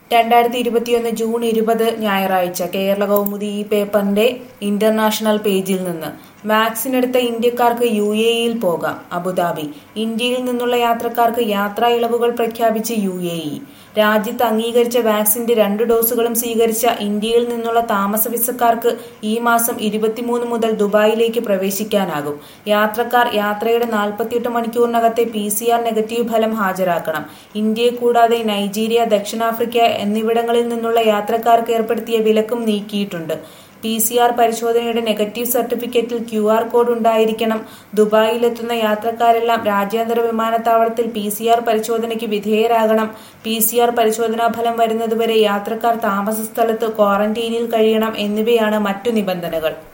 രണ്ടായിരത്തി ഇരുപത്തിയൊന്ന് ജൂൺ ഇരുപത് ഞായറാഴ്ച കേരള കൗമുദി ഈ പേപ്പറിന്റെ ഇന്റർനാഷണൽ പേജിൽ നിന്ന് വാക്സിൻ എടുത്ത ഇന്ത്യക്കാർക്ക് യു എ ഇയിൽ പോകാം അബുദാബി ഇന്ത്യയിൽ നിന്നുള്ള യാത്രക്കാർക്ക് യാത്രാ ഇളവുകൾ പ്രഖ്യാപിച്ച് യു എ ഇ രാജ്യത്ത് അംഗീകരിച്ച വാക്സിന്റെ രണ്ട് ഡോസുകളും സ്വീകരിച്ച ഇന്ത്യയിൽ നിന്നുള്ള താമസ വിസക്കാർക്ക് ഈ മാസം ഇരുപത്തിമൂന്ന് മുതൽ ദുബായിലേക്ക് പ്രവേശിക്കാനാകും യാത്രക്കാർ യാത്രയുടെ നാൽപ്പത്തിയെട്ട് മണിക്കൂറിനകത്തെ പി സി ആർ നെഗറ്റീവ് ഫലം ഹാജരാക്കണം ഇന്ത്യയെ കൂടാതെ നൈജീരിയ ദക്ഷിണാഫ്രിക്ക എന്നിവിടങ്ങളിൽ നിന്നുള്ള യാത്രക്കാർക്ക് ഏർപ്പെടുത്തിയ വിലക്കും നീക്കിയിട്ടുണ്ട് പി സി ആർ പരിശോധനയുടെ നെഗറ്റീവ് സർട്ടിഫിക്കറ്റിൽ ക്യു ആർ കോഡ് ഉണ്ടായിരിക്കണം ദുബായിലെത്തുന്ന യാത്രക്കാരെല്ലാം രാജ്യാന്തര വിമാനത്താവളത്തിൽ പി സി ആർ പരിശോധനയ്ക്ക് വിധേയരാകണം പി സി ആർ പരിശോധനാ ഫലം വരുന്നതുവരെ യാത്രക്കാർ താമസ സ്ഥലത്ത് ക്വാറന്റീനിൽ കഴിയണം എന്നിവയാണ് മറ്റു നിബന്ധനകൾ